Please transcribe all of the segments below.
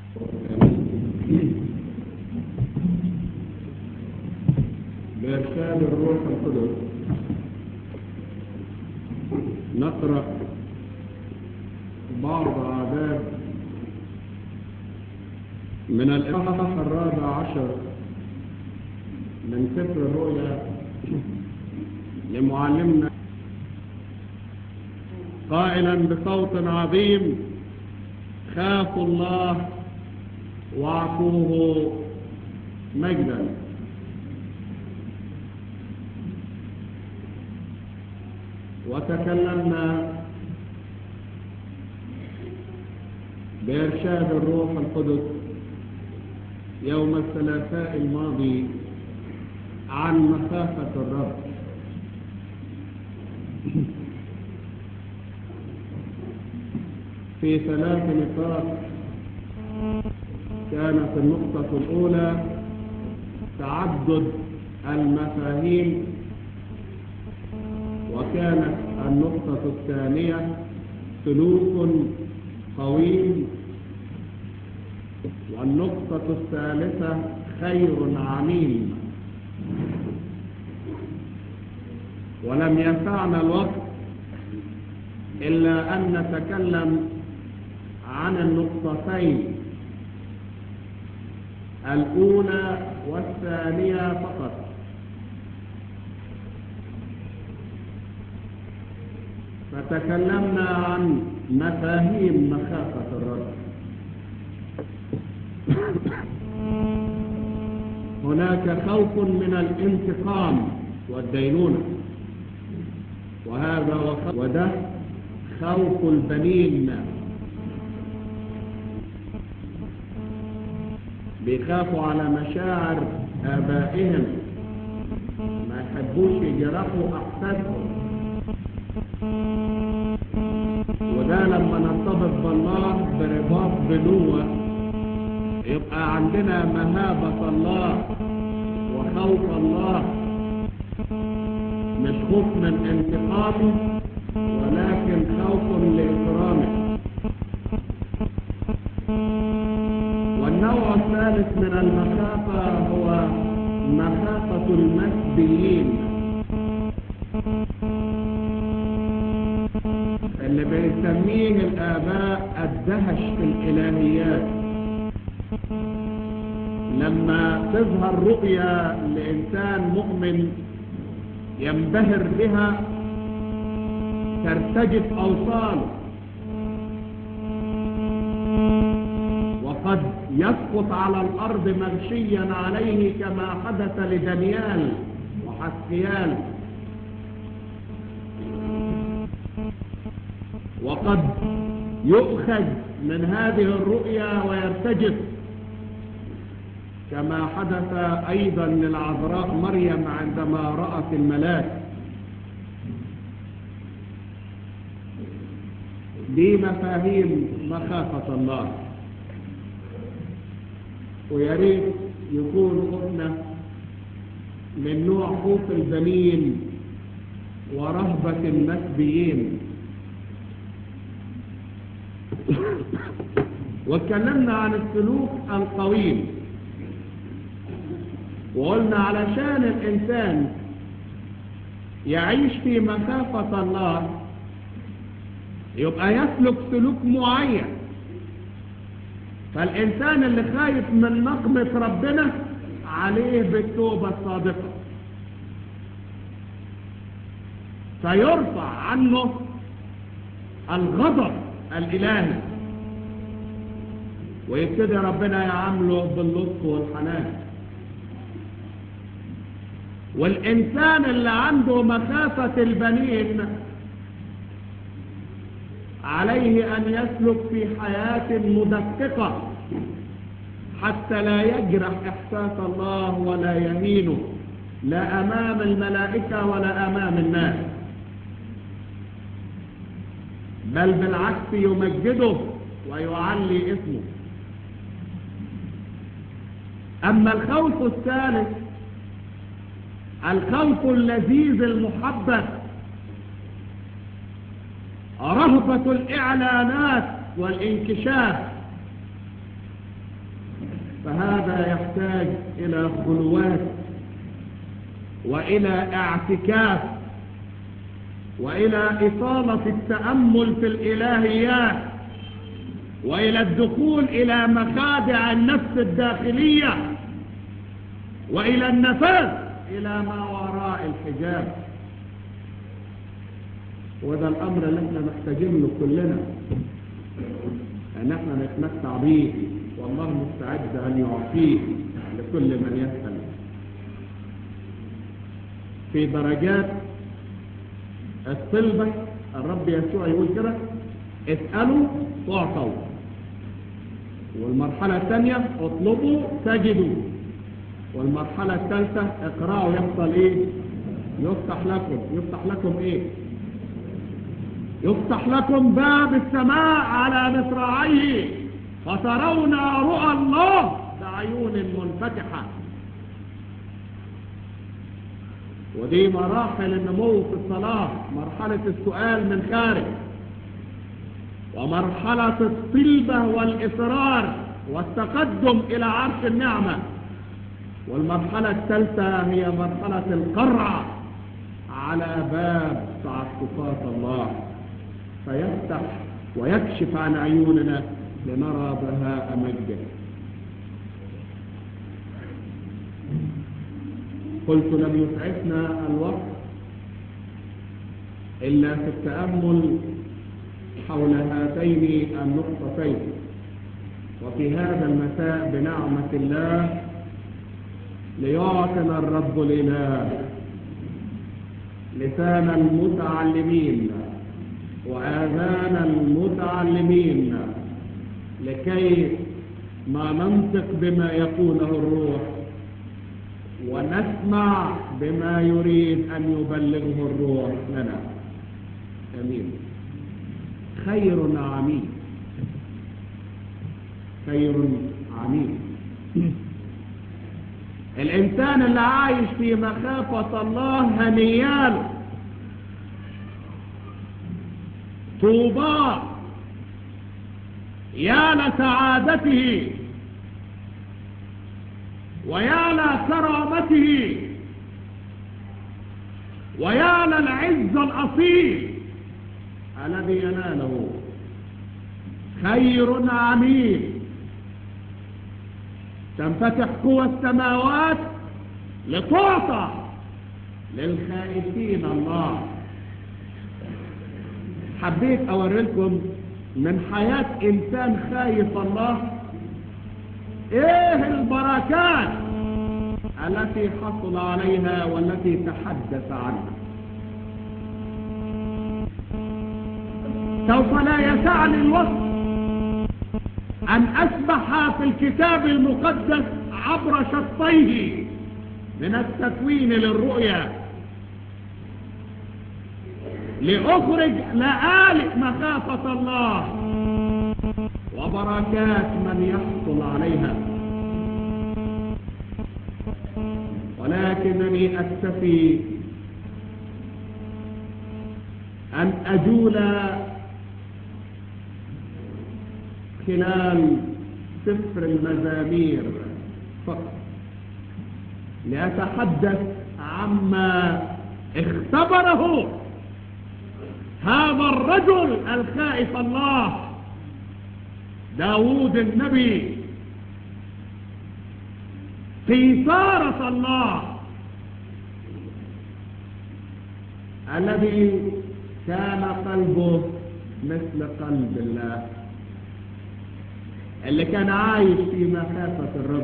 بإرشاد الروح القدس نقرأ بعض أعداد من الإصحاح الرابع عشر من سفر الرؤيا لمعلمنا قائلا بصوت عظيم خافوا الله واعطوه مجدا وتكلمنا بإرشاد الروح القدس يوم الثلاثاء الماضي عن مخافة الرب في ثلاث نقاط كانت النقطة الأولى تعدد المفاهيم وكانت النقطة الثانية سلوك قويم والنقطة الثالثة خير عميم ولم ينفعنا الوقت إلا أن نتكلم عن النقطتين الأولى والثانية فقط فتكلمنا عن مفاهيم مخافة الرب هناك خوف من الانتقام والدينونة وهذا وده خوف البنين بيخافوا على مشاعر آبائهم ما يحبوش يجرحوا أحساسهم وده لما نرتبط بالله برباط بنوة يبقى عندنا مهابة الله وخوف الله مش خوف من انتقامه ولكن خوف لإكرامه والنوع الثالث من المخافة هو مخافة المسبيين اللي بيسميه الآباء الدهش في الإلهيات لما تظهر رؤيا لإنسان مؤمن ينبهر بها ترتجف أوصاله وقد يسقط على الأرض مغشيا عليه كما حدث لدانيال وحسيال وقد يؤخذ من هذه الرؤيا ويرتجف كما حدث أيضا للعذراء مريم عندما رأت الملاك دي مفاهيم مخافة الله ويريد يكون خوفنا من نوع خوف البنين ورهبة المسبيين واتكلمنا عن السلوك القويم وقلنا علشان الإنسان يعيش في مخافة الله يبقى يسلك سلوك معين فالإنسان اللي خايف من نقمة ربنا عليه بالتوبة الصادقة فيرفع عنه الغضب الإلهي ويبتدي ربنا يعامله باللطف والحنان والإنسان اللي عنده مخافة البنين عليه أن يسلك في حياة مدققة حتى لا يجرح إحساس الله ولا يهينه لا أمام الملائكة ولا أمام الناس بل بالعكس يمجده ويعلي اسمه أما الخوف الثالث الخوف اللذيذ المحبب رهبة الإعلانات والانكشاف هذا يحتاج إلى خلوات وإلى اعتكاف وإلى إطالة التأمل في الإلهيات وإلى الدخول إلى مخادع النفس الداخلية وإلى النفاذ إلى ما وراء الحجاب وده الأمر اللي احنا محتاجين له كلنا أن احنا نتمتع به والله مستعد أن يعطيه لكل من يسأل في درجات الصلبة الرب يسوع يقول كده اسألوا تعطوا والمرحلة الثانية اطلبوا تجدوا والمرحلة الثالثة اقرأوا يحصل ايه يفتح لكم يفتح لكم ايه يفتح لكم باب السماء على مصراعيه فترون رؤى الله بعيون منفتحة ودي مراحل النمو في الصلاة مرحلة السؤال من خارج ومرحلة الطلبة والإصرار والتقدم إلى عرش النعمة والمرحلة الثالثة هي مرحلة القرع على باب تعسفات الله فيفتح ويكشف عن عيوننا لنرى بهاء مجده قلت لم يسعفنا الوقت إلا في التأمل حول هاتين النقطتين وفي هذا المساء بنعمة الله ليعطنا الرب الإله لسان المتعلمين وآذان المتعلمين لكي ما ننطق بما يقوله الروح ونسمع بما يريد أن يبلغه الروح لنا أمين خير عميد خير عميد الإنسان اللي عايش في مخافة الله هنيال طوبى يا لسعادته ويا لكرامته ويا للعز الأصيل الذي يناله خير عميد تنفتح قوى السماوات لتعطى للخائفين الله حبيت أوريكم من حياة إنسان خايف الله إيه البركات التي حصل عليها والتي تحدث عنها سوف لا يسعني الوقت أن أسبح في الكتاب المقدس عبر شطيه من التكوين للرؤيا لأخرج لآلئ مخافة الله وبركات من يحصل عليها ولكنني أكتفي أن أجول خلال سفر المزامير فقط لأتحدث عما اختبره هذا الرجل الخائف الله داود النبي في سارة الله الذي كان قلبه مثل قلب الله اللي كان عايش في مخافة الرب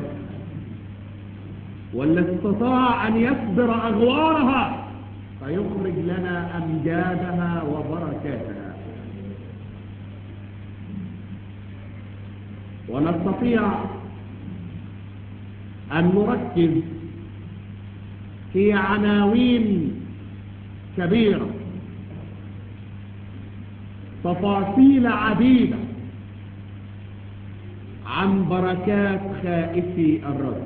واللي استطاع أن يصبر أغوارها فيخرج لنا أمجادها وبركاتها ونستطيع أن نركز في عناوين كبيرة تفاصيل عديدة عن بركات خائفي الرب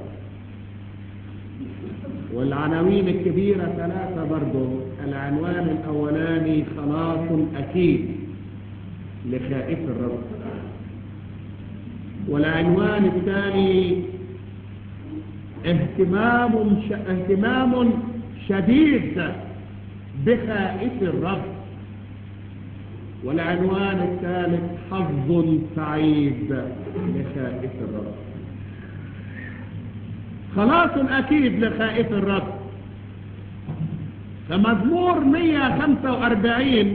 والعناوين الكبيرة ثلاثة برضو العنوان الأولاني خلاص أكيد لخائف الرب والعنوان الثاني اهتمام ش... اهتمام شديد بخائف الرب والعنوان الثالث حظ سعيد لخائف الرب خلاص أكيد لخائف الرب فمزمور 145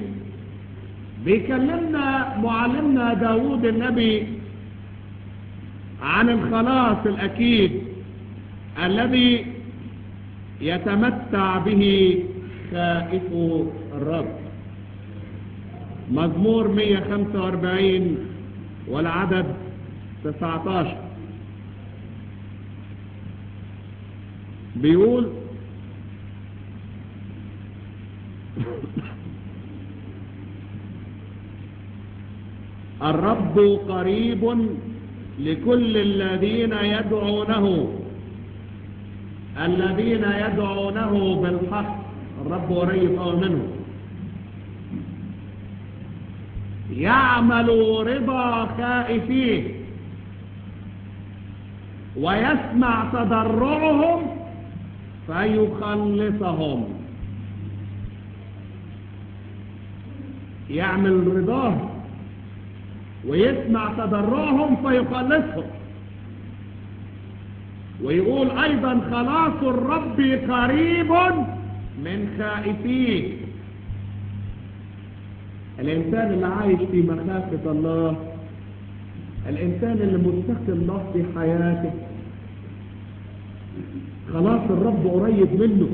بيكلمنا معلمنا داود النبي عن الخلاص الأكيد الذي يتمتع به خائف الرب مزمور 145 والعدد 19 بيقول الرب قريب لكل الذين يدعونه الذين يدعونه بالحق الرب قريب أول منهم يعمل رضا خائفيه ويسمع تضرعهم فيخلصهم يعمل رضاهم ويسمع تضرعهم فيخلصهم ويقول ايضا خلاص الرب قريب من خائفيه الانسان اللي عايش في مخافة الله الانسان اللي متقي الله في حياته خلاص الرب قريب منه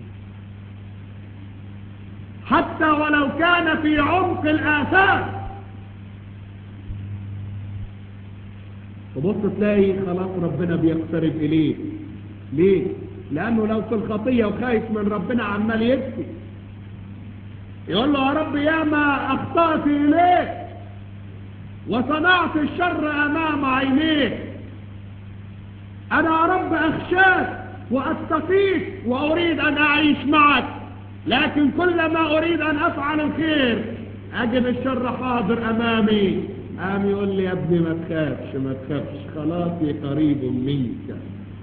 حتى ولو كان في عمق الآثار تبص تلاقي خلاص ربنا بيقترب إليه ليه؟ لأنه لو في الخطية وخايف من ربنا عمال يبكي يقول له يا رب ياما أخطأت إليك وصنعت الشر أمام عينيك أنا يا رب أخشاك وأتقيك وأريد أن أعيش معك لكن كلما أريد أن أفعل الخير أجد الشر حاضر أمامي قام يقول لي يا ابني ما تخافش ما تخافش خلاصي قريب منك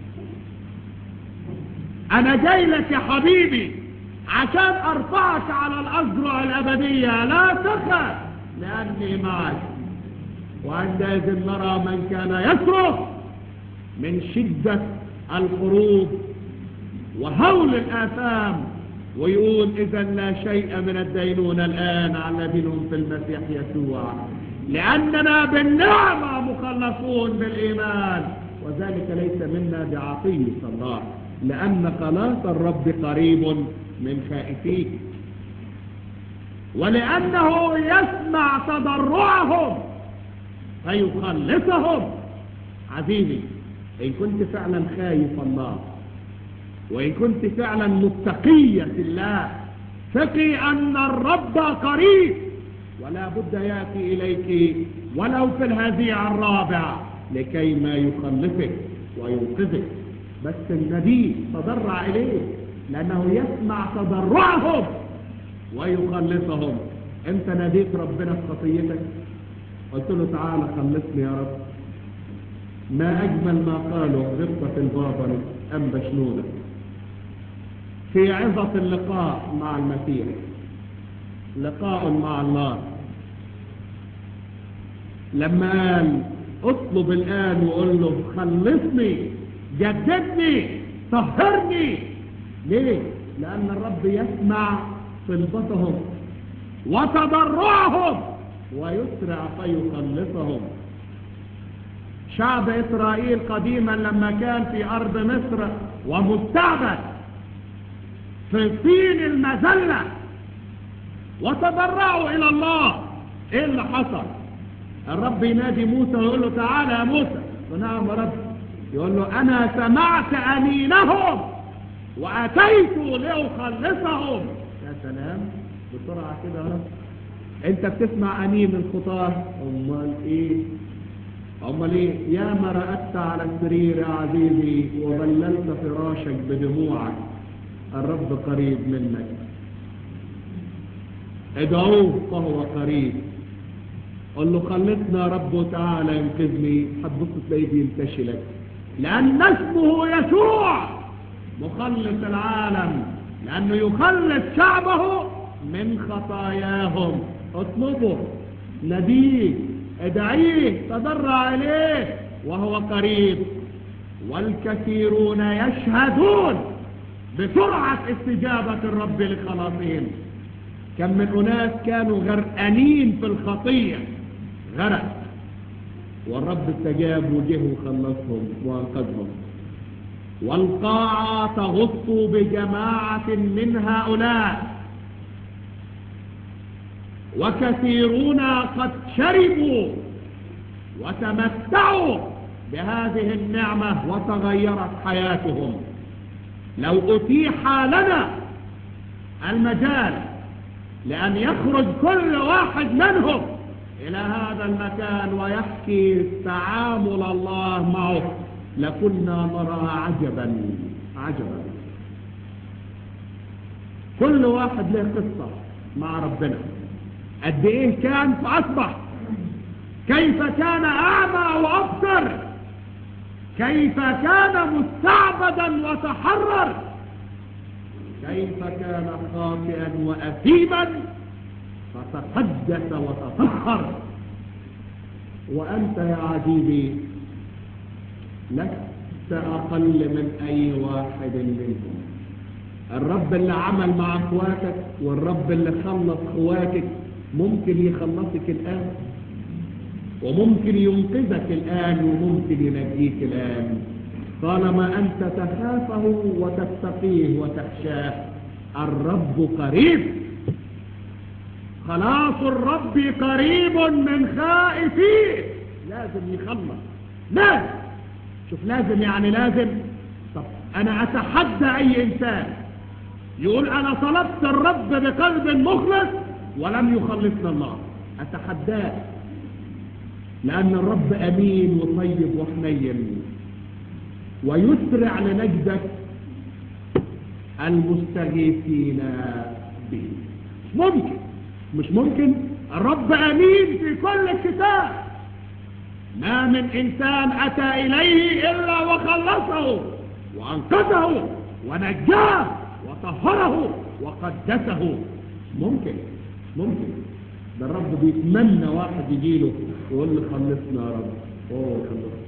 أنا جاي لك يا حبيبي عشان أرفعك على الأزرع الأبدية لا تخف لأني معك وعندئذ نرى من كان يصرخ من شدة الحروب وهول الآثام ويقول إذا لا شيء من الدينونة الآن على الذين هم في المسيح يسوع لأننا بالنعمة مخلصون بالإيمان وذلك ليس منا بعطية الله لأن خلاص الرب قريب من خائفيه ولأنه يسمع تضرعهم فيخلصهم عزيزي إن كنت فعلا خايف الله وإن كنت فعلا متقية الله ثقي أن الرب قريب ولا بد يأتي إليك ولو في الهزيع الرابع لكي ما يخلصك وينقذك بس النبي تضرع إليه لأنه يسمع تضرعهم ويخلصهم انت ناديت ربنا في خطيتك قلت له تعالى خلصني يا رب ما أجمل ما قالوا غبطة البابا أم بشنونة في عظة اللقاء مع المسيح لقاء مع الله لما قال اطلب الآن وقول له خلصني جددني طهرني ليه؟ لأن الرب يسمع طلبتهم وتضرعهم ويسرع فيخلصهم شعب إسرائيل قديما لما كان في أرض مصر ومستعبد في طين المذلة وتضرعوا إلى الله إيه اللي حصل الرب ينادي موسى ويقول له تعالى يا موسى ونعم يا رب يقول له أنا سمعت أنينهم وأتيت لأخلصهم يا سلام بسرعة كده يا رب انت بتسمع أنين الخطاه أمال إيه أمال إيه يا ما رأت على السرير يا عزيزي وبللت فراشك بدموعك الرب قريب منك ادعوه فهو قريب قل له خلصنا يا رب وتعالى ينقذني هتبص تلاقيه بينتشلك لأن اسمه يسوع مخلص العالم لأنه يخلص شعبه من خطاياهم اطلبه نبيه ادعيه تضرع إليه وهو قريب والكثيرون يشهدون بسرعة استجابة الرب لخلاصهم كم من أناس كانوا غرقانين في الخطية غرق والرب استجاب وجه وخلصهم وانقذهم والقاعة تغط بجماعة من هؤلاء وكثيرون قد شربوا وتمتعوا بهذه النعمة وتغيرت حياتهم لو أتيح لنا المجال لأن يخرج كل واحد منهم إلى هذا المكان ويحكي تعامل الله معه لكنا نرى عجبا عجبا كل واحد له قصة مع ربنا قد ايه كان فأصبح كيف كان أعمى وأبصر كيف كان مستعبدا وتحرر كيف كان خاطئا وأثيما فتقدس وتطهر وأنت يا عزيزي لست أقل من أي واحد منهم الرب اللي عمل مع اخواتك والرب اللي خلص اخواتك ممكن يخلصك الآن وممكن ينقذك الآن وممكن ينجيك الآن طالما أنت تخافه وتتقيه وتخشاه الرب قريب خلاص الرب قريب من خائفيه لازم يخلص لازم شوف لازم يعني لازم طب أنا أتحدى أي إنسان يقول أنا طلبت الرب بقلب مخلص ولم يخلصنا الله أتحداه لأن الرب أمين وطيب وحنين ويسرع لنجدك المستغيثين به ممكن مش ممكن الرب أمين في كل الكتاب ما من إنسان أتى إليه إلا وخلصه وأنقذه ونجاه وطهره وقدسه ممكن ممكن ده الرب بيتمنى واحد يجيله يقول له خلصنا يا رب اوه خلصنا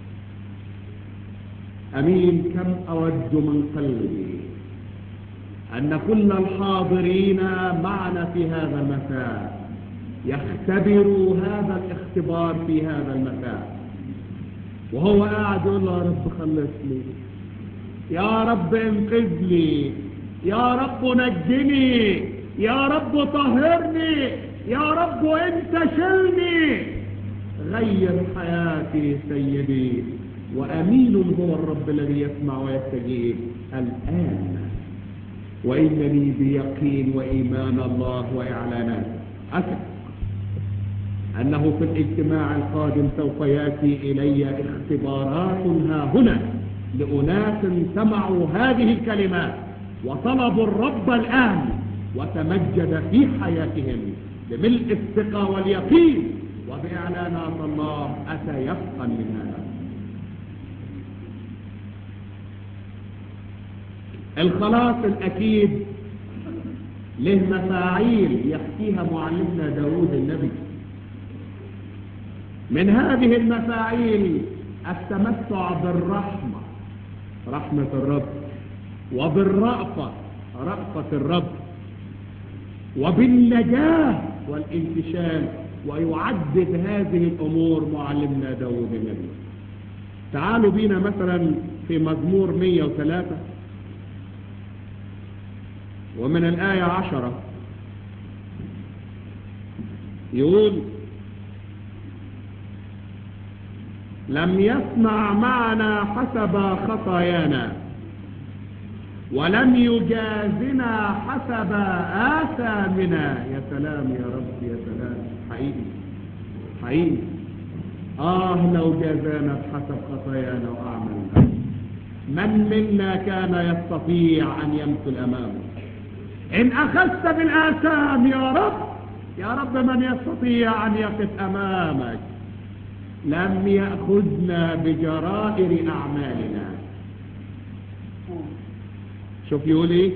امين كم اود من قلبي ان كل الحاضرين معنا في هذا المساء يختبروا هذا الاختبار في هذا المساء وهو قاعد يقول له يا رب خلصني يا رب انقذني يا رب نجني يا رب طهرني يا رب انت شلني غير حياتي سيدي وأمين هو الرب الذي يسمع ويستجيب الآن وإنني بيقين وإيمان الله وإعلانات أثق أنه في الاجتماع القادم سوف يأتي إلي اختبارات ها هنا لأناس سمعوا هذه الكلمات وطلبوا الرب الآن وتمجد في حياتهم بملء الثقة واليقين وبإعلانات الله أتى يفقا من هذا الخلاص الأكيد له مفاعيل يحكيها معلمنا داود النبي من هذه المفاعيل التمتع بالرحمة رحمة الرب وبالرأفة رأفة الرب وبالنجاة والانتشال ويعدد هذه الأمور معلمنا داود النبي تعالوا بينا مثلا في مزمور 103 ومن الآية عشرة يقول لم يسمع معنا حسب خطايانا ولم يجازنا حسب آثامنا يا سلام يا رب يا سلام حقيقي حقيقي آه لو جازانا بحسب خطايانا وأعمالنا من منا كان يستطيع أن يمثل أمامه إن أخذت بالآثام يا رب يا رب من يستطيع أن يقف أمامك لم يأخذنا بجرائر أعمالنا شوف يقول ايه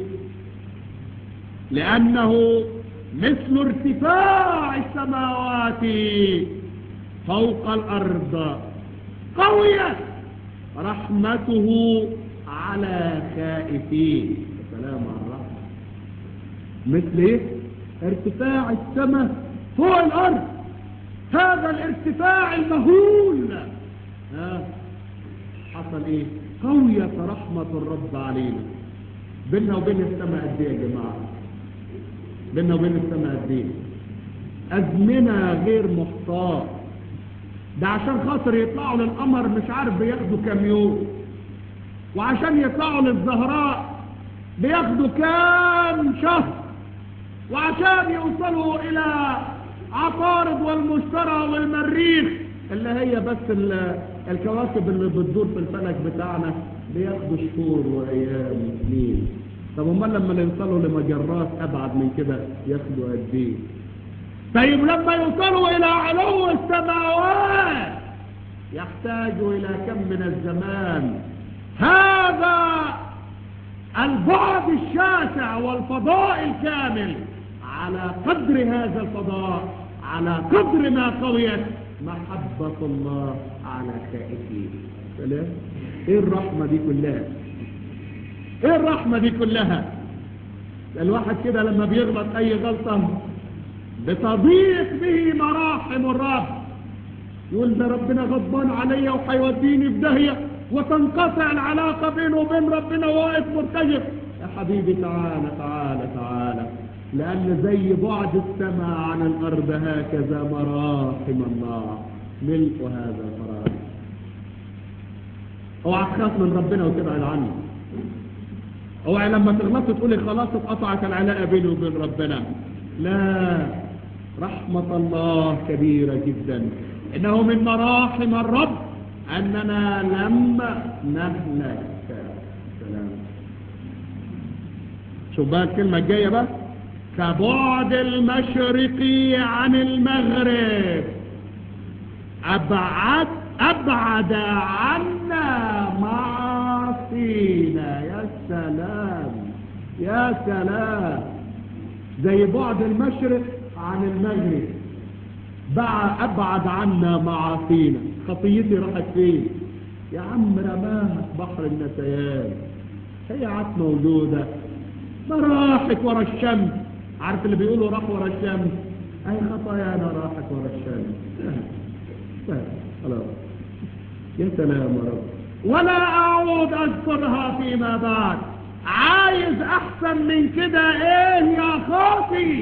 لأنه مثل ارتفاع السماوات فوق الأرض قوية رحمته على خائفين السلام على الرحمة مثل ايه ارتفاع السماء فوق الأرض هذا الارتفاع المهول ها حصل ايه قوية رحمة الرب علينا بيننا وبين السماء قد ايه يا جماعة بيننا وبين السماء قد ايه أزمنة غير محصاة ده عشان خاطر يطلعوا للقمر مش عارف بياخدوا كام يوم وعشان يطلعوا للزهراء بياخدوا كام شهر وعشان يوصلوا إلى عطارد والمشترى والمريخ اللي هي بس الكواكب اللي بتدور في الفلك بتاعنا بياخدوا شهور وايام وسنين طب امال لما يوصلوا لمجرات ابعد من كده ياخدوا قد ايه طيب لما يوصلوا الى علو السماوات يحتاجوا الى كم من الزمان هذا البعد الشاسع والفضاء الكامل على قدر هذا الفضاء على قدر ما قويت محبة الله على خائفين سلام ايه الرحمة دي كلها ايه الرحمة دي كلها الواحد كده لما بيغلط اي غلطة بتضيق به مراحم الرب يقول ده ربنا غضبان عليا وحيوديني في داهية وتنقطع العلاقة بينه وبين ربنا واقف مرتجف يا حبيبي تعالى تعالى تعالى لأن زي بعد السماء عن الأرض هكذا مراحم الله ملء هذا الفراغ اوعى تخاف من ربنا وتبعد عنه اوعى لما تغلط تقولي خلاص اتقطعت العلاقة بيني وبين ربنا لا رحمة الله كبيرة جدا إنه من مراحم الرب أننا لم نهلك سلام شوف بقى الكلمة الجاية بقى كبعد المشرق عن المغرب أبعد أبعد عنا معاصينا يا سلام يا سلام زي بعد المشرق عن المغرب بقى أبعد عنا معاصينا خطيتي راحت فين يا عم رماها في بحر النسيان هي عاد موجودة ما راحت ورا الشمس عارف اللي بيقولوا راح ورا الشمس اي خطايانا راحت ورا الشمس خلاص يا سلام يا رب ولا اعود اذكرها فيما بعد عايز احسن من كده ايه يا خاطي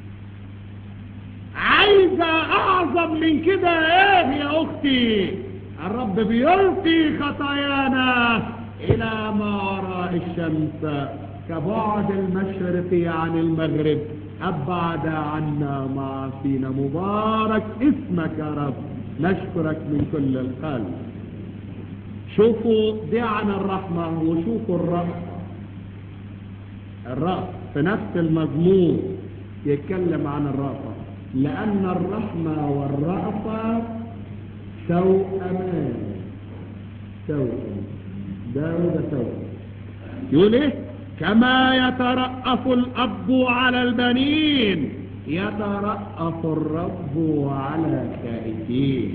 عايزة اعظم من كده ايه يا اختي الرب بيلقي خطايانا الى ما وراء الشمس كبعد المشرق عن المغرب ابعد عنا معاصينا مبارك اسمك يا رب نشكرك من كل القلب شوفوا دي عن الرحمة وشوفوا الرأفة الرأفة في نفس المضمون يتكلم عن الرأفة لأن الرحمة والرأفة توأمان توأم ده وده توأم يقول ايه كما يترأف الأب على البنين يترأف الرب على الخائفين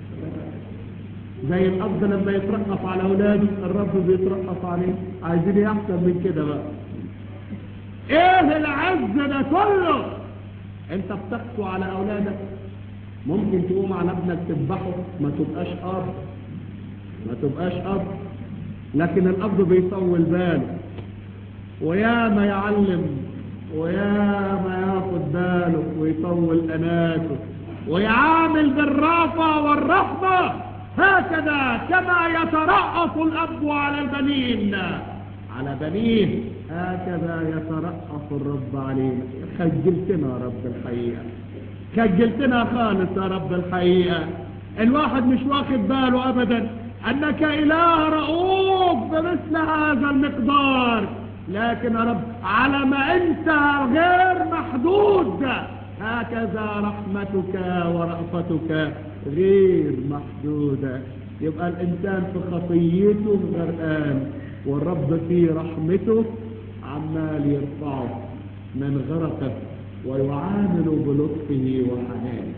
زي الأب لما يترأف على أولاده الرب بيترأف عليه عايزين ايه أحسن من كده بقى ايه العز ده كله انت بتقسو على أولادك ممكن تقوم على ابنك تذبحه ما تبقاش أب ما تبقاش أب لكن الأب بيطول باله ويا ما يعلم ويا ما ياخد باله ويطول أناته ويعامل بالرافة والرحمة هكذا كما يترأف الأب على البنين على بنيه هكذا يترأف الرب علينا خجلتنا يا رب الحقيقة خجلتنا خالص يا رب الحقيقة الواحد مش واخد باله أبدا أنك إله رؤوف بمثل هذا المقدار لكن يا رب على ما أنت غير محدود هكذا رحمتك ورأفتك غير محدودة يبقى الإنسان في خطيته غرقان والرب في رحمته عمال يرفعه من غرقه ويعامل بلطفه وحنانه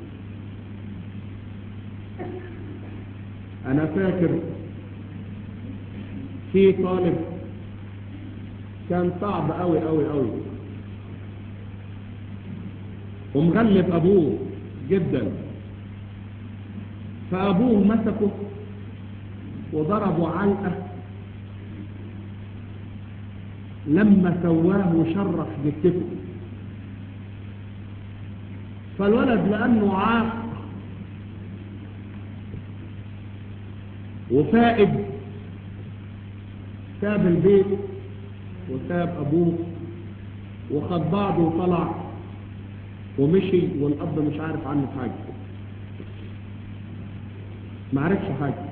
أنا فاكر في طالب كان صعب قوي قوي قوي ومغلب أبوه جدا فأبوه مسكه وضربه علقة لما سواه وشرح جثته فالولد لأنه عاق وفائد ساب البيت وساب أبوه وخد بعضه وطلع ومشي والأب مش عارف عنه حاجة ما عرفش حاجة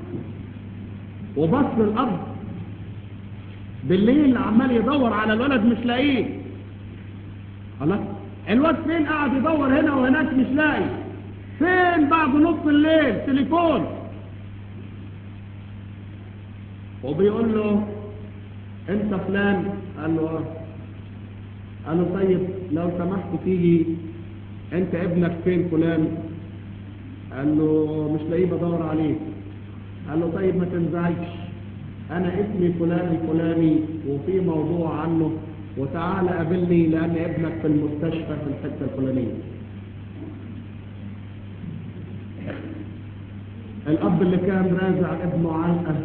وبص الأب بالليل عمال يدور على الولد مش لاقيه خلاص الواد فين قاعد يدور هنا وهناك مش لاقي فين بعد نص الليل تليفون وبيقول له انت فلان قال له اه قال له طيب لو سمحت تيجي انت ابنك فين فلان قال له مش لاقيه بدور عليه قال له طيب ما تنزعجش انا اسمي فلان الفلاني وفي موضوع عنه وتعالى قابلني لان ابنك في المستشفى في الحته الفلانيه الاب اللي كان رازع ابنه علقه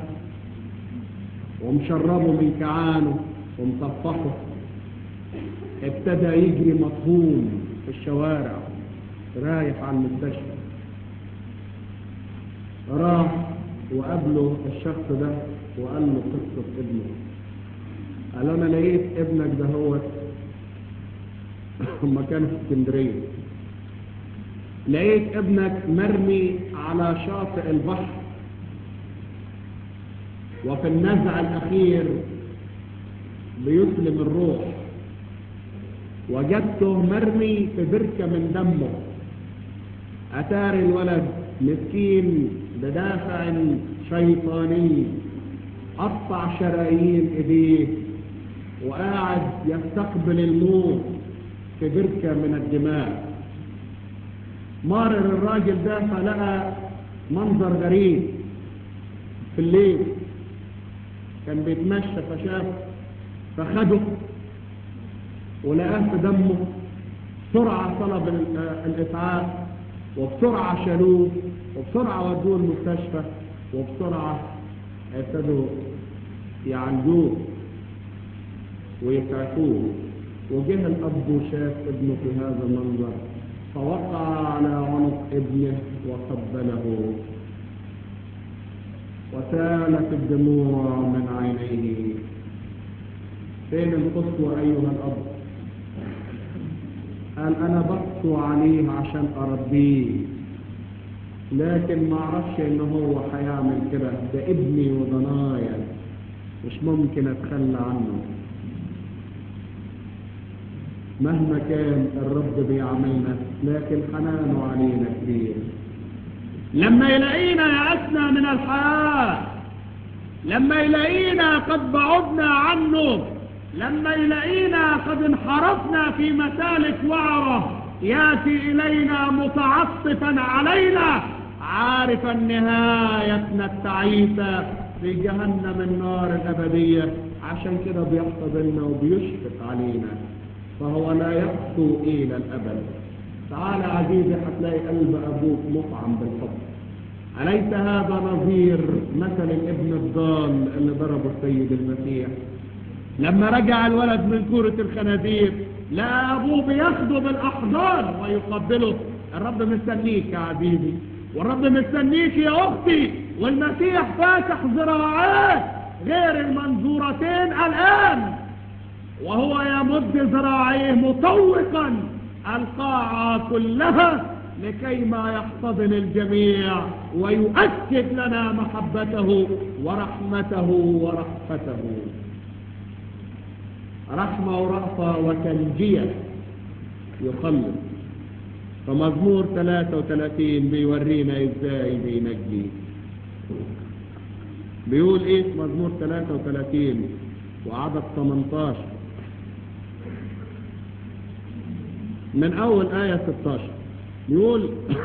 ومشربه من كعانه ومصفحه ابتدى يجري مطهوم في الشوارع رايح على المستشفى راح وقابله الشخص ده وقال له قصة ابنه قال له انا لقيت ابنك ده هو هما كانوا في اسكندرية لقيت ابنك مرمي على شاطئ البحر وفي النزع الأخير بيسلم الروح وجدته مرمي في بركة من دمه أتار الولد مسكين بدافع شيطاني قطع شرايين ايديه وقاعد يستقبل الموت في بركة من الدماء مارر الراجل ده فلقى منظر غريب في الليل كان بيتمشى فشاف فخده ولقاه في دمه بسرعة طلب الإسعاف وبسرعة شالوه وبسرعة ودوه المستشفى وبسرعة ابتدوا يعالجوه ويسعفوه وجه الأب وشاف ابنه في هذا المنظر فوقع على عنق ابنه وقبله وسالت الدموع من عينيه فين القسوة أيها الأب قال أنا بقسو عليه عشان أربيه لكن ما اعرفش ان هو هيعمل كده ده ابني وضنايا مش ممكن اتخلى عنه مهما كان الرب بيعملنا لكن حنانه علينا كبير لما يلاقينا يأسنا من الحياة لما يلاقينا قد بعدنا عنه لما يلاقينا قد انحرفنا في مسالك وعرة ياتي إلينا متعطفا علينا عارفا نهايتنا التعيسة في جهنم النار الأبدية عشان كده بيحتضننا وبيشفق علينا فهو لا يقسو إلى الأبد تعال عزيزي هتلاقي قلب أبوك مطعم بالحب أليس هذا نظير مثل الابن الضال اللي ضربه السيد المسيح لما رجع الولد من كورة الخنازير لا أبوه بياخده بالأحضان ويقبله الرب مستنيك يا عزيزي والرب مستنيك يا أختي والمسيح فاتح ذراعيه غير المنظورتين الآن وهو يمد ذراعيه مطوقا القاعة كلها لكي ما يحتضن الجميع ويؤكد لنا محبته ورحمته ورأفته رحمة ورأفة وتنجية يخلص فمزمور 33 بيورينا ازاي بينجي بيقول ايه في مزمور 33 وعدد 18 من اول آية 16 يقول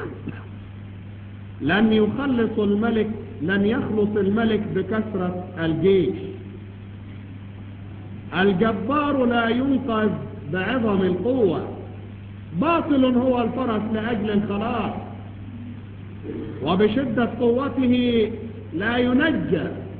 لن يخلص الملك لن يخلص الملك بكثرة الجيش الجبار لا ينقذ بعظم القوة باطل هو الفرس لأجل الخلاص وبشدة قوته لا ينجى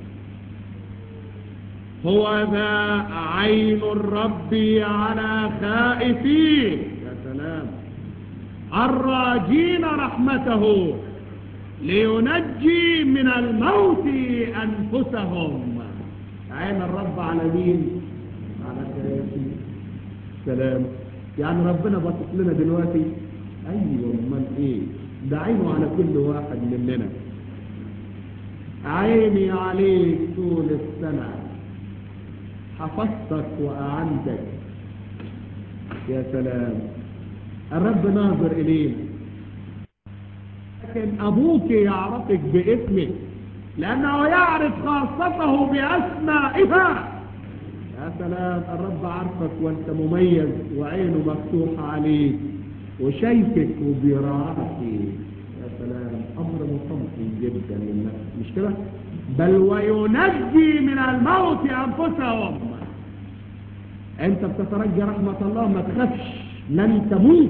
هو ذا عين الرب على خائفين يا سلام الراجين رحمته لينجي من الموت أنفسهم عين الرب على مين على خائفين سلام يعني ربنا بسط لنا دلوقتي ايوه امال ايه ده عينه على كل واحد مننا عيني عليك طول السنة حفظتك وأعنتك يا سلام الرب ناظر إلينا لكن أبوك يعرفك باسمك لأنه يعرف خاصته بأسمائها يا سلام الرب عارفك وانت مميز وعينه مفتوحة عليك وشايفك وبيراعك يا سلام امر مطمئن جدا للنفس مش كده بل وينجي من الموت انفسهم انت بتترجى رحمة الله ما تخافش لن تموت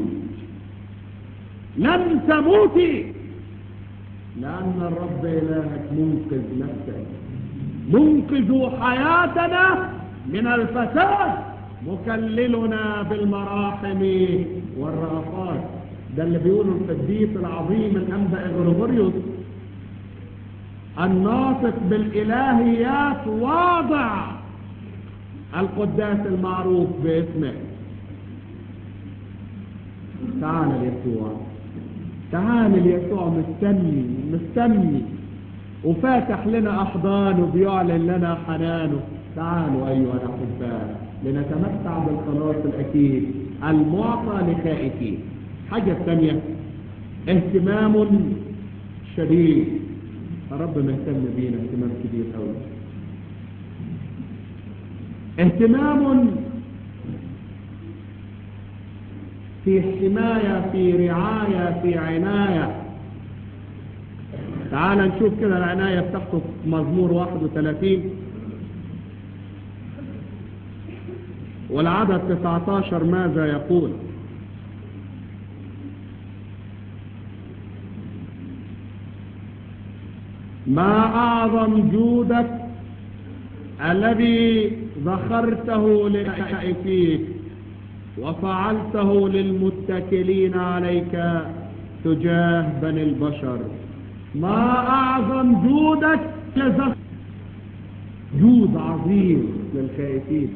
لن تموتي لان الرب الهك منقذ نفسك منقذ حياتنا من الفساد مكللنا بالمراحم والرأفات ده اللي بيقوله القديس العظيم الأنبا إغريغوريوس الناطق بالإلهيات واضع القداس المعروف باسمه تعال ليسوع تعال ليسوع مستني مستني وفاتح لنا أحضانه بيعلن لنا حنانه تعالوا أيها الأحباء لنتمتع بالخلاص الأكيد المعطى لخائفين حاجة ثانية اهتمام شديد الرب مهتم بينا اهتمام كبير قوي اهتمام في حماية في رعاية في عناية تعال نشوف كده العناية بتاعته في مزمور 31 والعدد 19 ماذا يقول ما أعظم جودك الذي ذخرته للخائفين وفعلته للمتكلين عليك تجاه بني البشر ما أعظم جودك لزخر جود عظيم للخائفين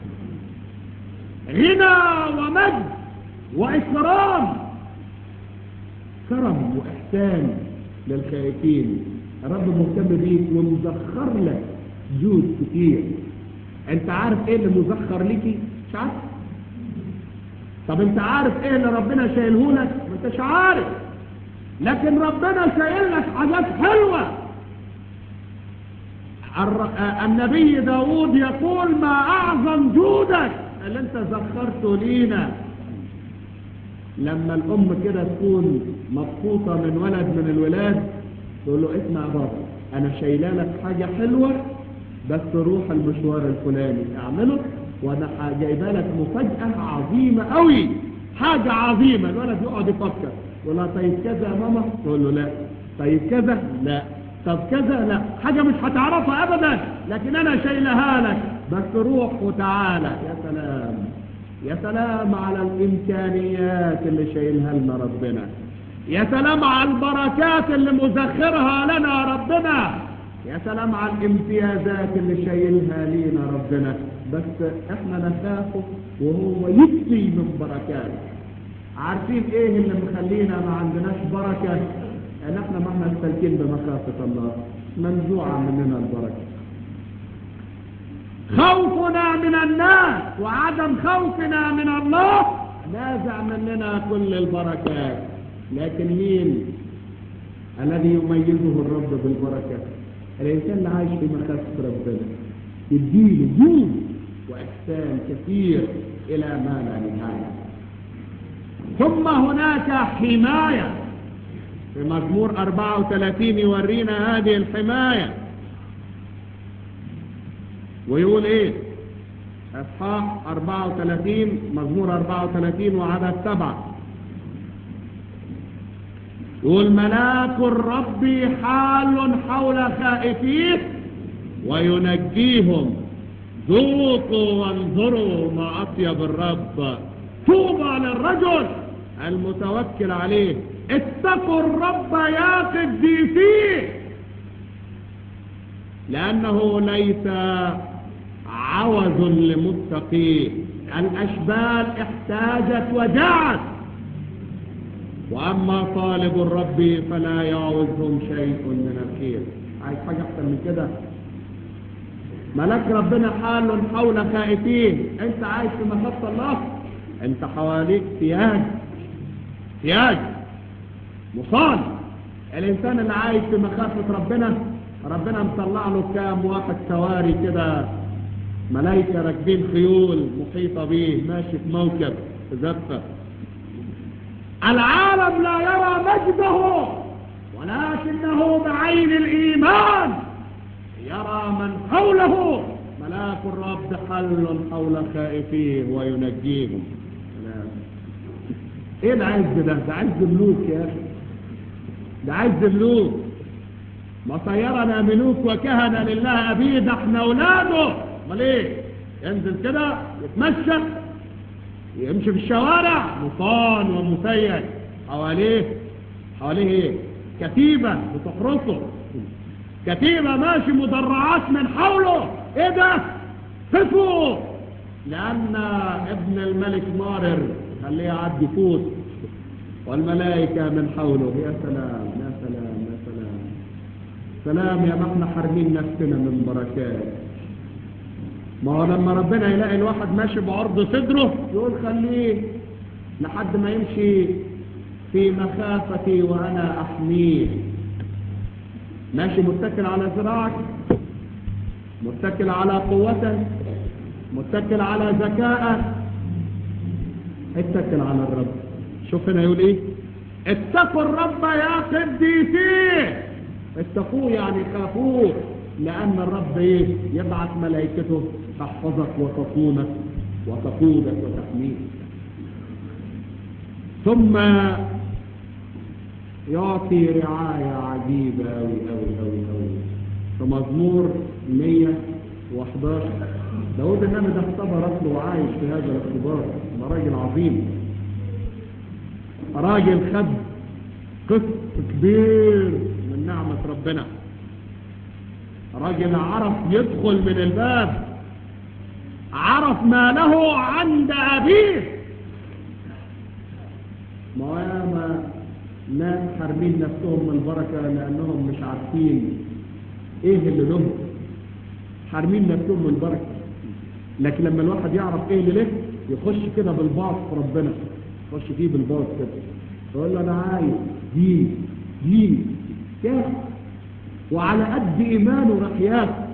غنى ومجد وإكرام كرم وإحسان للخائفين الرب مهتم بيك ومزخر لك جود كتير انت عارف ايه اللي مزخر ليكي مش عارف طب انت عارف ايه اللي ربنا شايله لك ما انتش عارف لكن ربنا شايل لك حاجات حلوه النبي داود يقول ما اعظم جودك اللي انت ذخرته لينا لما الام كده تكون مبسوطه من ولد من الولاد تقول له اسمع بابا انا شايله لك حاجه حلوه بس روح المشوار الفلاني اعمله وانا جايبه لك مفاجاه عظيمه قوي حاجه عظيمه الولد يقعد يفكر يقول لها طيب كذا يا ماما تقول له لا طيب كذا لا طب كذا لا حاجه مش هتعرفها ابدا لكن انا شايلها لك بس روح وتعالى يا سلام يا سلام على الامكانيات اللي شايلها لنا ربنا يا سلام على البركات اللي مزخرها لنا ربنا يا سلام على الامتيازات اللي شايلها لينا ربنا بس احنا نخافه وهو يكفي من بركاته عارفين ايه اللي مخلينا ما عندناش بركة ان احنا ما احنا سالكين بمخافة الله منزوعة مننا البركة خوفنا من الناس وعدم خوفنا من الله نازع مننا كل البركات لكن مين الذي يميزه الرب بالبركة الإنسان اللي عايش في مخافة ربنا يديله جود وإحسان كثير إلى ما لا نهاية ثم هناك حماية في مزمور 34 يورينا هذه الحماية ويقول ايه اصحاح 34 مزمور 34 وعدد سبعة يقول ملاك الرب حال حول خائفيه وينجيهم ذوقوا وانظروا ما أطيب الرب طوبى للرجل المتوكل عليه اتقوا الرب يا قديسيه لأنه ليس عوز لمتقيه الأشبال احتاجت وجاعت وأما طالب الرب فلا يعوزهم شيء من الخير عايز حاجة أحسن من كده ملك ربنا حال حول خائفين انت عايش في مخافة الله انت حواليك سياج سياج مصان الانسان اللي عايش في مخافة ربنا ربنا مطلع له كام واحد سواري كده ملايكة راكبين خيول محيطة بيه ماشي في موكب في زفة العالم لا يرى مجده ولكنه بعين الإيمان يرى من حوله ملاك الرب حل حول خائفيه وينجيهم ايه العز ده ده عز ملوك يا اخي ده عز ملوك ما صيرنا ملوك وكهنة لله أبيه ده احنا أولاده امال ايه ينزل كده يتمشى يمشي في الشوارع مصان ومسيد حواليه حواليه ايه كتيبة بتحرسه كتيبة ماشي مدرعات من حوله ايه ده خفوا لأن ابن الملك مارر خليه يعدي فوت والملائكة من حوله يا سلام يا سلام يا سلام سلام يا ما احنا حارمين نفسنا من بركات ما هو لما ربنا يلاقي الواحد ماشي بعرض صدره يقول خليه لحد ما يمشي في مخافتي وأنا أحميه ماشي متكل على ذراعك متكل على قوتك متكل على ذكائك اتكل على الرب شوف هنا يقول ايه اتقوا الرب يا قديسيه اتقوه يعني خافوه لأن الرب ايه يبعث ملائكته تحفظك وتصونك وتقودك وتحميك ثم يعطي رعاية عجيبة أوي أوي أوي أوي في مزمور 111 داود النبي ده اختبر أصله وعايش في هذا الاختبار ده راجل عظيم راجل خد قسط كبير من نعمة ربنا راجل عرف يدخل من الباب عرف ما له عند أبيه ما هو ياما ناس حارمين نفسهم من البركة لأنهم مش عارفين إيه اللي لهم حارمين نفسهم من البركة لكن لما الواحد يعرف إيه اللي له يخش كده بالباط في ربنا يخش فيه بالباط كده يقول له أنا عايز دين دين كده وعلى قد إيمانه راح ياخد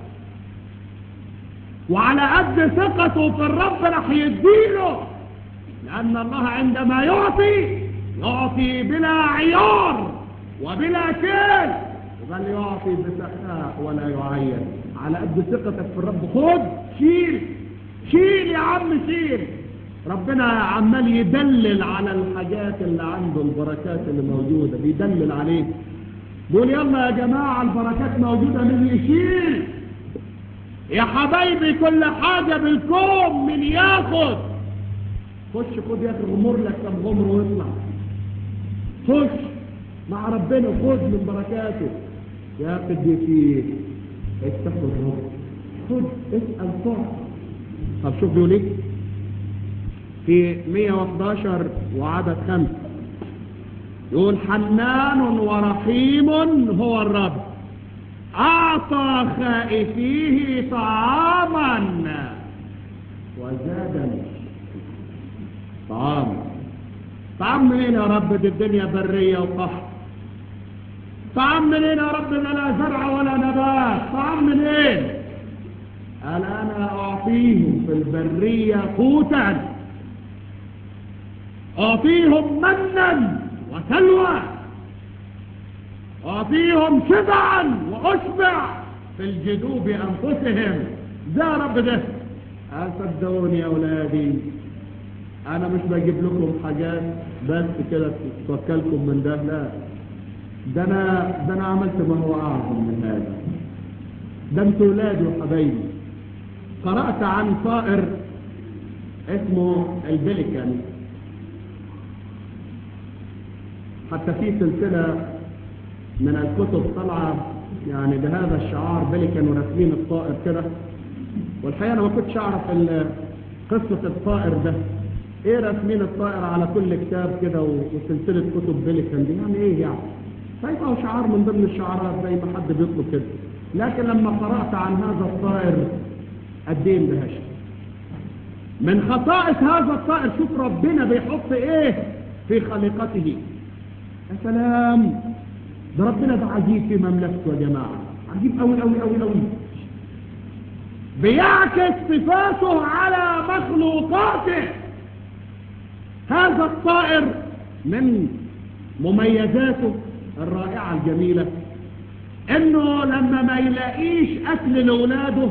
وعلى قد ثقته في الرب راح يديله لأن الله عندما يعطي يعطي بلا عيار وبلا كيل بل يعطي بسخاء ولا يعين على قد ثقتك في الرب خد شيل شيل يا عم شيل ربنا عمال يدلل على الحاجات اللي عنده البركات اللي موجودة بيدلل عليه بيقول يلا يا جماعة البركات موجودة من يشيل يا حبايبي كل حاجة بالكوم من ياخد خش خد يا اخي غمر لك كم غمر واطلع خش مع ربنا خد من بركاته يا قديسي اتقوا الرب خد اسأل صح طب شوف بيقول ايه في 111 وعدد خمسة يقول حنان ورحيم هو الرب أعطى خائفيه طعاما وزادني طعاما طعم منين يا رب دي الدنيا برية وقحط طعم منين يا رب ما لا زرع ولا نبات طعم منين قال انا اعطيهم في البرية قوتا اعطيهم منا وسلوى اعطيهم شبعا واشبع في الجدوب انفسهم ده يا رب ده قال صدقوني يا اولادي انا مش بجيب لكم حاجات بس كده توكلكم من ده لا ده انا ده انا عملت ما هو اعظم من هذا ده انتوا ولادي وحبايبي قرات عن طائر اسمه البليكان حتى في سلسله من الكتب طالعه يعني بهذا الشعار بليكان ورسمين الطائر كده والحقيقه انا ما كنتش اعرف قصه الطائر ده ايه رسمين الطائر على كل كتاب كده وسلسله كتب بليكان دي يعني ايه يعني طيب هو شعار من ضمن الشعارات زي ما حد بيطلب كده لكن لما قرأت عن هذا الطائر قد ايه اندهشت من خصائص هذا الطائر شوف ربنا بيحط ايه في خليقته يا سلام ده ربنا ده عجيب في مملكته يا جماعة عجيب قوي قوي قوي قوي بيعكس صفاته على مخلوقاته هذا الطائر من مميزاته الرائعة الجميلة انه لما ما يلاقيش اكل لاولاده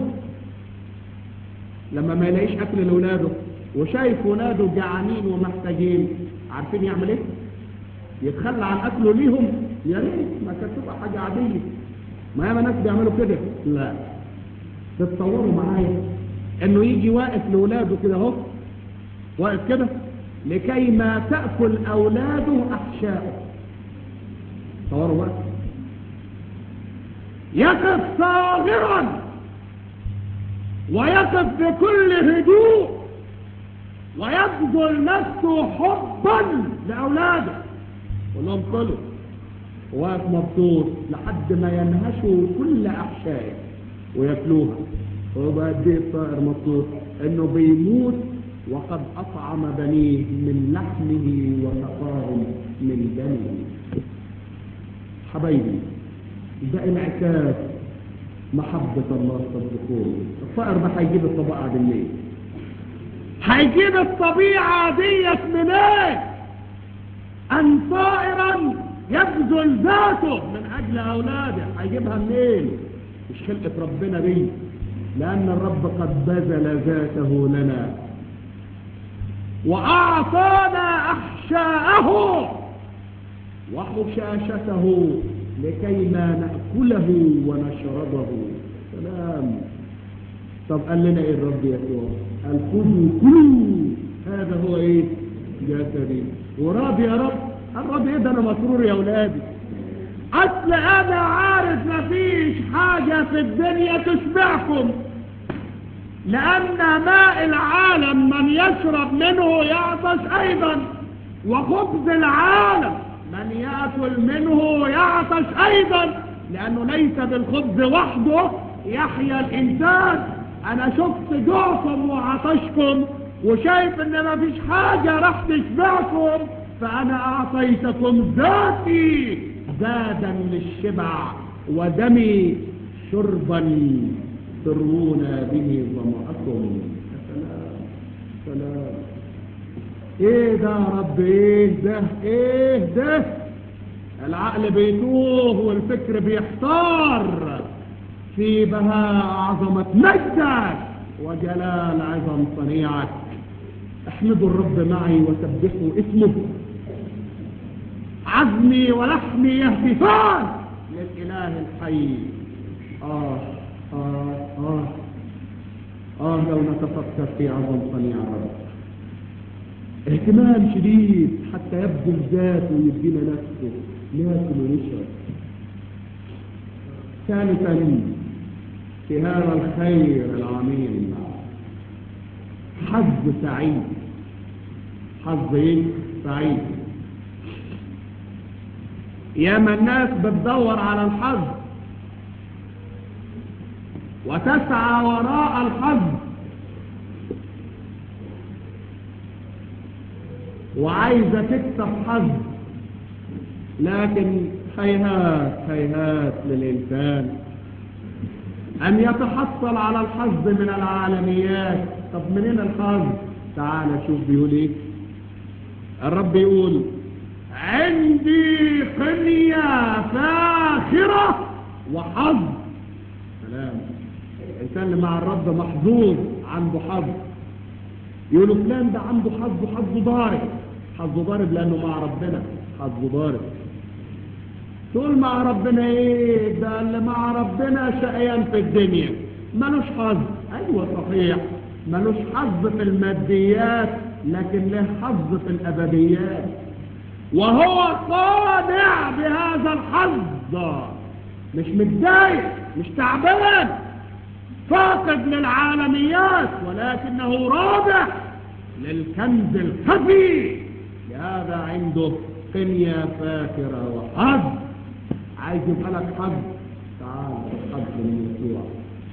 لما ما يلاقيش اكل لاولاده وشايف ولاده جعانين ومحتاجين عارفين يعمل ايه يتخلى عن اكله ليهم يا ريت ما كانت تبقى حاجه عاديه ما ياما ناس بيعملوا كده لا تتصوروا معايا انه يجي واقف لاولاده كده اهو واقف كده لكي ما تاكل اولاده احشائه تصوروا بقى يقف صاغرا ويقف بكل هدوء ويبذل نفسه حبا لاولاده كلهم كلوا واقف مبسوط لحد ما ينهشوا كل احشائه وياكلوها هو بقى قد ايه الطائر مبسوط انه بيموت وقد اطعم بنيه من لحمه وسقاهم من دمه حبايبي ده انعكاس محبة الله صدقوني الطائر ده هيجيب الطبيعة دي منين هيجيب الطبيعة ديت منين ان طائرا يبذل ذاته من اجل اولاده هيجيبها منين مش خلقة ربنا دي لان الرب قد بذل ذاته لنا واعطانا احشاءه وحشاشته لكي ما نأكله ونشربه سلام طب قال لنا ايه الرب يسوع قال خذوا كلوا هذا هو ايه جسدي وراضي يا رب الرب ايه ده انا مسرور يا اولادي اصل انا عارف مفيش حاجة في الدنيا تشبعكم لان ماء العالم من يشرب منه يعطش ايضا وخبز العالم من يأكل منه يعطش أيضا لأنه ليس بالخبز وحده يحيا الإنسان أنا شفت جوعكم وعطشكم وشايف إن ما فيش حاجة راح تشبعكم فأنا أعطيتكم ذاتي زادا للشبع ودمي شربا تروون به ظمأكم سلام سلام ايه ده يا رب ايه ده ايه ده العقل بيتوه والفكر بيحتار في بهاء عظمة مجدك وجلال عظم صنيعك احمدوا الرب معي وسبحوا اسمه عزمي ولحمي يهتفان للإله الحي آه آه آه آه لو نتفكر في عظم صنيع الرب اهتمام شديد حتى يبذل ذاته ويدينا نفسه ناكل ونشرب ثالثا في هذا الخير العميم حظ سعيد حظ ايه سعيد ياما الناس بتدور على الحظ وتسعى وراء الحظ وعايزة تكسب حظ لكن هيهات هيهات للإنسان أن يتحصل على الحظ من العالميات طب منين الحظ تعال شوف بيقول ايه الرب يقول عندي قنية فاخرة وحظ سلام الإنسان اللي مع الرب محظوظ عنده حظ يقولوا فلان ده عنده حظ حظه ضارب حظه ضارب لأنه مع ربنا حظه ضارب تقول مع ربنا ايه ده اللي مع ربنا شقيان في الدنيا ملوش حظ ايوه صحيح ملوش حظ في الماديات لكن له حظ في الابديات وهو قانع بهذا الحظ مش متضايق مش تعبان فاقد للعالميات ولكنه رابح للكنز الخفي لهذا عنده قنية فاكرة وحظ عايز يبقى لك حظ تعال الحظ من يسوع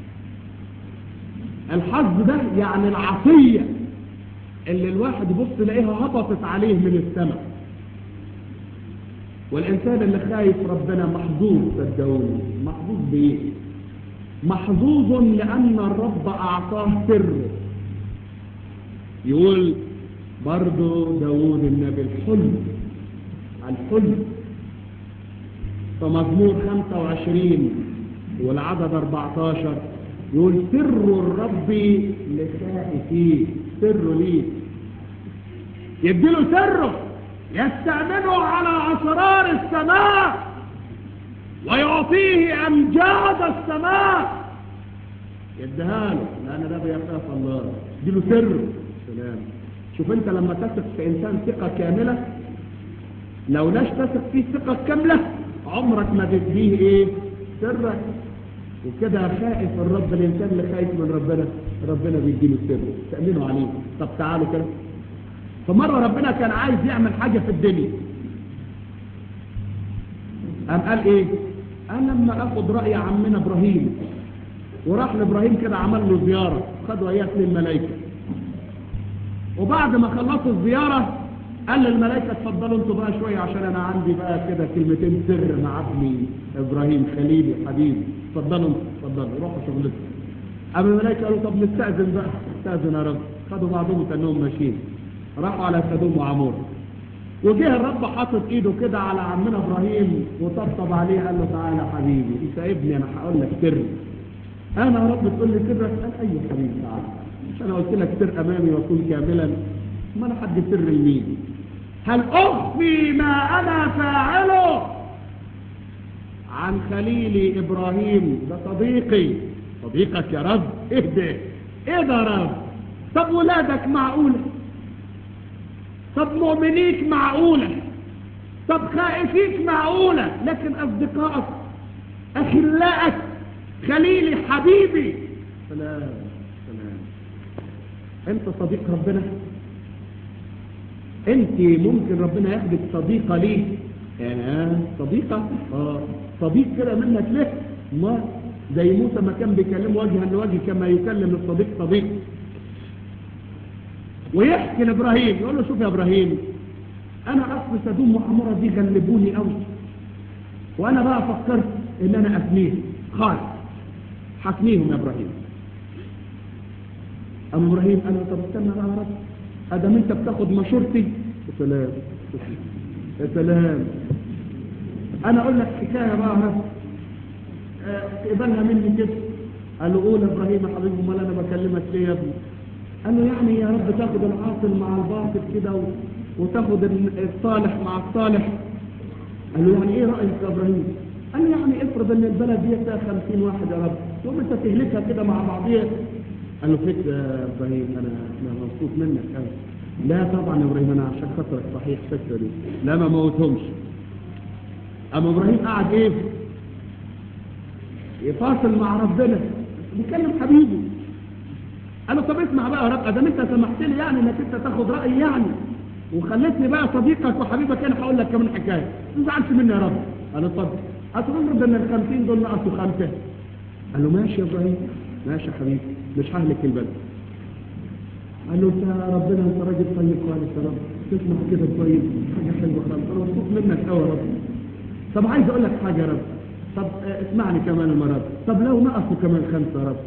الحظ ده يعني العطية اللي الواحد يبص يلاقيها هبطت عليه من السماء والإنسان اللي خايف ربنا محظوظ صدقوني محظوظ بإيه؟ محظوظ لأن الرب أعطاه سره يقول برضو داود النبي الحلم الحلم فمزمور 25 والعدد 14 يقول سر الرب لخائفيه سره ليه يديله سره يستأمنه على أسرار السماء ويعطيه أمجاد السماء يديها له لأن ده بيخاف الله يديله سره سلام شوف انت لما تثق في انسان ثقة كاملة لو لاش تثق فيه ثقة كاملة عمرك ما تديه ايه سرك وكده خائف الرب الانسان اللي خايف من ربنا ربنا بيديله سر تأمنوا عليه طب تعالوا كده فمرة ربنا كان عايز يعمل حاجة في الدنيا قام قال ايه قال لما اخد رأي عمنا ابراهيم وراح لابراهيم كده عمل له زيارة خدوا اياه اثنين ملايكة وبعد ما خلصوا الزيارة قال للملائكة اتفضلوا انتوا بقى شوية عشان انا عندي بقى كده كلمتين سر مع ابني ابراهيم خليلي حبيبي اتفضلوا اتفضلوا روحوا شغلكم اما الملائكة قالوا طب نستأذن بقى استأذن يا رب خدوا بعضهم كانهم ماشيين راحوا على سدوم وعمور وجه الرب حاطط ايده كده على عمنا ابراهيم وطبطب عليه قال له تعالى حبيبي انت ابني انا هقول لك سر انا يا رب تقول لي سرك قال اي حبيبي تعالى مش انا قلت لك سر امامي واكون كاملا ما انا حد سر لمين هل اخفي ما انا فاعله عن خليلي ابراهيم ده صديقي صديقك يا رب اهدى ايه ده يا رب طب ولادك معقولة طب مؤمنيك معقولة طب خائفيك معقولة لكن اصدقائك اخلاءك خليلي حبيبي سلام سلام انت صديق ربنا انت ممكن ربنا ياخدك صديقة ليه يعني صديقة اه صديق كده منك ليه ما زي موسى ما كان بيكلم وجها لوجه كما يكلم الصديق صديق ويحكي لابراهيم يقول له شوف يا ابراهيم انا اصل سدوم وعمره دي غلبوني قوي وانا بقى فكرت ان انا افنيهم خالص حفنيهم يا ابراهيم أم إبراهيم قال له طب استنى بقى يا رب أدام أنت بتاخد مشورتي يا سلام يا سلام أنا أقول لك حكاية بقى يا رب تقبلها مني كده قال له قول يا إبراهيم يا حبيبي أمال أنا بكلمك ليه يا ابني قال له يعني يا رب تاخد العاطل مع الباطل كده و... وتاخد الصالح مع الصالح قال له يعني ايه رأيك يا ابراهيم قال لي يعني افرض ان البلد دي فيها 50 واحد يا رب ثم انت تهلكها كده مع بعضيها قال له فكرة يا ابراهيم انا انا مبسوط منك قوي لا طبعا يا ابراهيم انا عشان خاطرك صحيح فكرة دي لا ما موتهمش اما ابراهيم قعد ايه يفاصل مع ربنا بيكلم حبيبه قال له طب اسمع بقى يا رب ادام انت سمحت لي يعني انك انت تاخد رايي يعني وخليتني بقى صديقك وحبيبك انا هقول لك كمان حكايه ما تزعلش مني يا رب قال له اتفضل افرض ان ال 50 دول نقصوا خمسه قال له ماشي يا ابراهيم ماشي يا حبيبي مش ههلك البلد قال له انت ربنا انت راجل طيب خالص يا رب تسمع كده كويس حاجة حلوة خالص أنا مبسوط منك قوي يا رب طب عايز أقول لك حاجة يا رب طب آه، اسمعني كمان المرة طب لو نقصوا كمان خمسة يا رب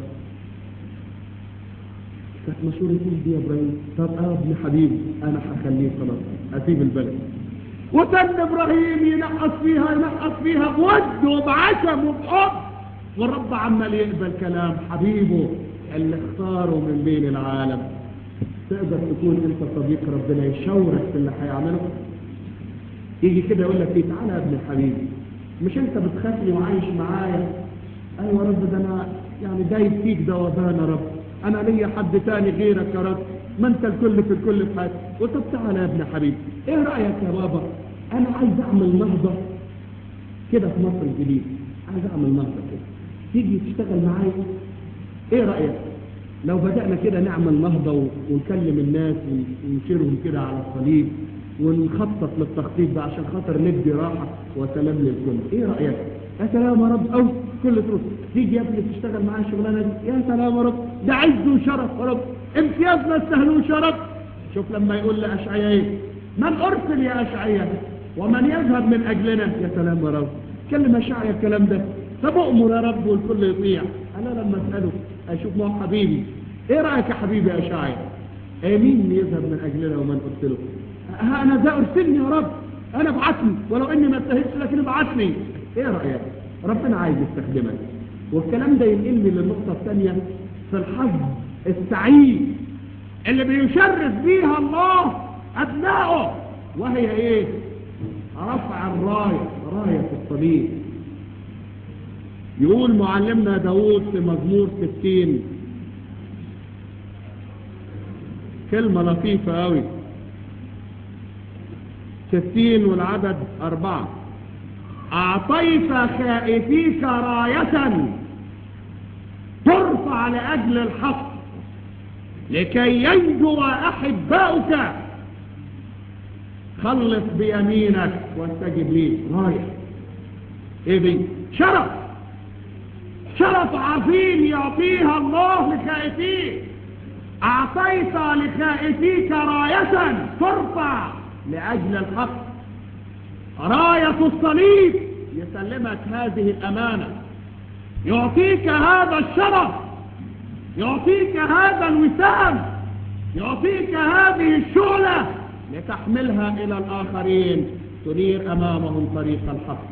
كانت مشهورة تقول دي يا إبراهيم طب آه ابن حبيبي أنا هخليه خلاص أسيب البلد وتن إبراهيم ينقص فيها ينقص فيها بود وبعشم وبحب والرب عمال يقبل كلام حبيبه اللي اختاره من بين العالم تقدر تكون انت صديق ربنا يشاورك في اللي هيعمله يجي كده يقول لك ايه تعالى يا ابن حبيبي مش انت بتخافني وعايش معايا ايوه يا رب ده انا يعني دايب فيك دوبان يا رب انا ليا حد تاني غيرك يا رب ما انت الكل في الكل في حياتي وطب تعالى يا ابن حبيبي ايه رايك يا بابا انا عايز اعمل نهضه كده في مصر الجديد عايز اعمل نهضه كده تيجي تشتغل معايا ايه رايك لو بدأنا كده نعمل نهضة و- ونكلم الناس ون- ونشيرهم كده على الصليب ونخطط للتخطيط ده عشان خاطر ندي راحة وسلام للكل ايه رأيك يا سلام يا رب او كل تروح تيجي يا ابني تشتغل معايا الشغلانة دي يا سلام يا رب ده عز وشرف يا رب امتياز ما استهلوش يا رب شوف لما يقول لأشعياء ايه من ارسل يا اشعياء ومن يذهب من اجلنا يا سلام يا رب كلم اشعياء الكلام ده طب اؤمر يا رب والكل يطيع انا لما اساله اشوف ما هو حبيبي ايه رايك يا حبيبي يا اشعياء ايه مين يذهب من اجلنا ومن ارسله ها انا ذا ارسلني يا رب انا ابعتني ولو اني ما استهلتش لكن ابعتني ايه رايك ربنا عايز يستخدمك والكلام ده ينقلني للنقطه الثانيه في الحظ السعيد اللي بيشرف بيها الله ابنائه وهي ايه رفع الرايه رايه الصليب يقول معلمنا داود في مزمور 60 كلمة لطيفة أوي 60 والعدد أربعة أعطيت خائفيك راية ترفع لأجل الحق لكي ينجو أحباؤك خلص بيمينك واستجب لي راية ايه دي شرف شرف عظيم يعطيها الله لخائفيه أعطيت لخائفيك راية ترفع لأجل الحق راية الصليب يسلمك هذه الأمانة يعطيك هذا الشرف يعطيك هذا الوسام يعطيك هذه الشعلة لتحملها إلى الآخرين تنير أمامهم طريق الحق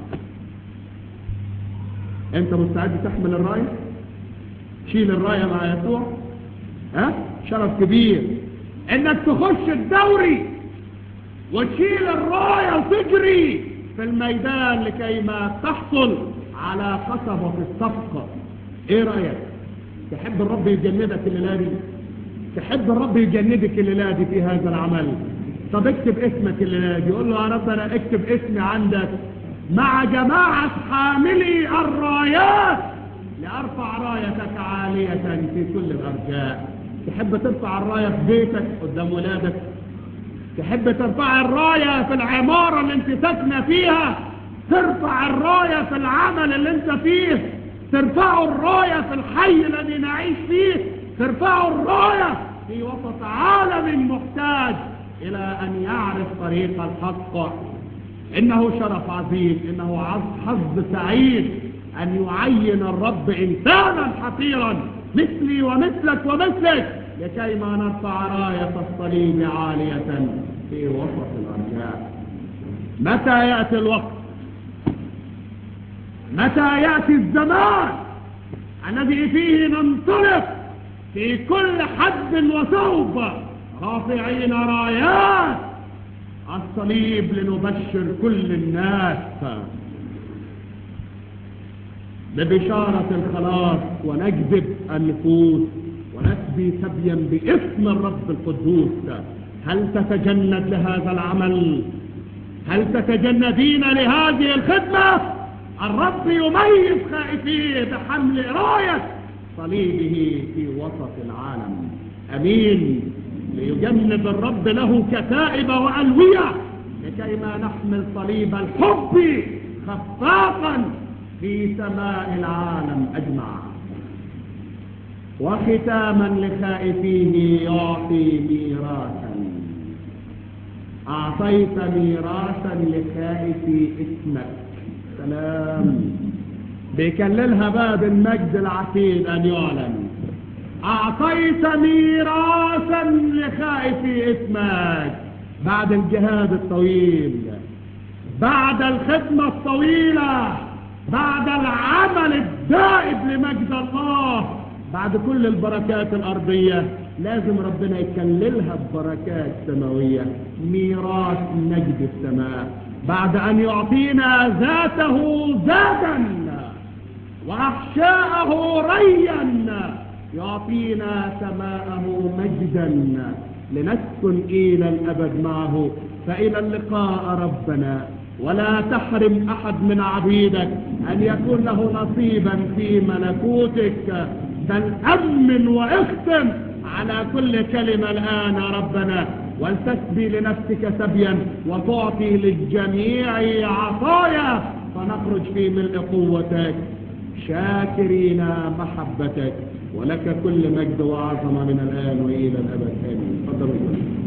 أنت مستعد تحمل الراية شيل الراية مع يسوع ها شرف كبير انك تخش الدوري وتشيل الراية وتجري في الميدان لكي ما تحصل على قصبة الصفقة ايه رأيك تحب الرب يجندك الليلة دي تحب الرب يجندك الليلة دي في هذا العمل طب اكتب اسمك الليلة دي قول له يا رب انا اكتب اسمي عندك مع جماعة حاملي الرايات لأرفع رايتك عالية في كل الأرجاء تحب ترفع الراية في بيتك قدام ولادك تحب ترفع الراية في العمارة اللي انت ساكنة فيها ترفع الراية في العمل اللي انت فيه ترفعوا الراية في الحي الذي نعيش فيه ترفعوا الراية في وسط عالم محتاج إلى أن يعرف طريق الحق إنه شرف عظيم إنه عظ- حظ سعيد أن يعين الرب إنسانا حقيرا مثلي ومثلك ومثلك لكي ما نرفع راية الصليب عالية في وسط الأرجاء متى يأتي الوقت متى يأتي الزمان الذي فيه ننطلق في كل حد وثوب رافعين رايات الصليب لنبشر كل الناس ببشارة الخلاص ونجذب النفوس ونسبي سبيا باسم الرب القدوس هل تتجند لهذا العمل هل تتجندين لهذه الخدمة الرب يميز خائفيه بحمل راية صليبه في وسط العالم أمين ليجند الرب له كتائب وألوية لكي ما نحمل صليب الحب خفاقا في سماء العالم أجمع وختاما لخائفيه يعطي ميراثا أعطيت ميراثا لخائفي اسمك سلام بيكللها بقى بالمجد العتيد أن يعلن أعطيت ميراثا لخائفي اسمك بعد الجهاد الطويل بعد الخدمة الطويلة بعد العمل الدائب لمجد الله بعد كل البركات الأرضية لازم ربنا يكللها ببركات سماوية ميراث مجد السماء بعد أن يعطينا ذاته زادا وأحشاءه ريا يعطينا سماءه مجدا لنسكن إلى الأبد معه فإلى اللقاء ربنا ولا تحرم أحد من عبيدك أن يكون له نصيبا في ملكوتك بل أمن واختم على كل كلمة الآن يا ربنا ولتسبي لنفسك سبيا وتعطي للجميع عطايا فنخرج في ملء قوتك شاكرين محبتك ولك كل مجد وعظمة من الآن وإلى الأبد آمين تفضلوا